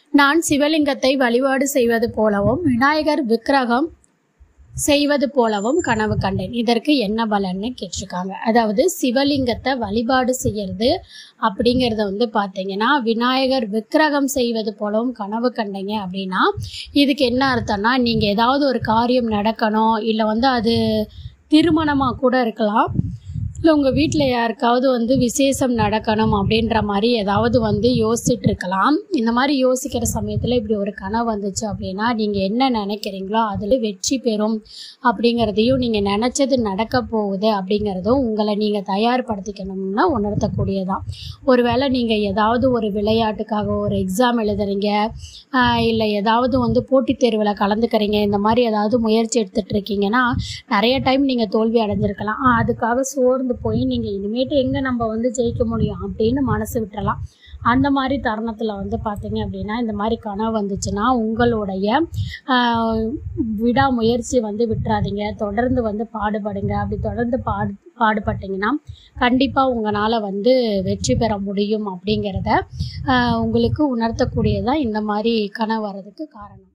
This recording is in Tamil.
நான் சிவலிங்கத்தை வழிபாடு செய்வது போலவும் விநாயகர் விக்கிரகம் செய்வது போலவும் கனவு கண்டேன் இதற்கு என்ன பலன்னு கேட்டிருக்காங்க அதாவது சிவலிங்கத்தை வழிபாடு செய்யறது அப்படிங்கிறத வந்து பார்த்தீங்கன்னா விநாயகர் விக்கிரகம் செய்வது போலவும் கனவு கண்டீங்க அப்படின்னா இதுக்கு என்ன அர்த்தம்னா நீங்கள் ஏதாவது ஒரு காரியம் நடக்கணும் இல்லை வந்து அது திருமணமாக கூட இருக்கலாம் இல்லை உங்கள் வீட்டில் யாருக்காவது வந்து விசேஷம் நடக்கணும் அப்படின்ற மாதிரி ஏதாவது வந்து யோசிச்சுட்டு இருக்கலாம் இந்த மாதிரி யோசிக்கிற சமயத்தில் இப்படி ஒரு கனவு வந்துச்சு அப்படின்னா நீங்கள் என்ன நினைக்கிறீங்களோ அதில் வெற்றி பெறும் அப்படிங்கிறதையும் நீங்கள் நினச்சது நடக்க போகுது அப்படிங்கிறதும் உங்களை நீங்கள் தயார்படுத்திக்கணும்னா உணர்த்தக்கூடியதான் ஒருவேளை நீங்கள் ஏதாவது ஒரு விளையாட்டுக்காக ஒரு எக்ஸாம் எழுதுறீங்க ஆஹ் இல்லை ஏதாவது வந்து போட்டித் தேர்வில் கலந்துக்கிறீங்க இந்த மாதிரி ஏதாவது முயற்சி எடுத்துட்டு இருக்கீங்கன்னா நிறைய டைம் நீங்கள் தோல்வி அடைஞ்சிருக்கலாம் ஆஹ் அதுக்காக சோர்ந்து போய் நீங்கள் இனிமேட்டு எங்கே நம்ம வந்து ஜெயிக்க முடியும் அப்படின்னு மனசு விட்டுறலாம் அந்த மாதிரி தருணத்தில் வந்து பார்த்தீங்க அப்படின்னா இந்த மாதிரி கனவு வந்துச்சுன்னா உங்களுடைய ஆஹ், விடாமுயற்சி வந்து விட்டுறாதீங்க தொடர்ந்து வந்து பாடுபடுங்க அப்படி தொடர்ந்து பாடு பாடுபட்டீங்கன்னா கண்டிப்பாக உங்களால் வந்து வெற்றி பெற முடியும் அப்படிங்கிறத ஆஹ், உங்களுக்கு உணர்த்தக்கூடியதான் இந்த மாதிரி கனவு வர்றதுக்கு காரணம்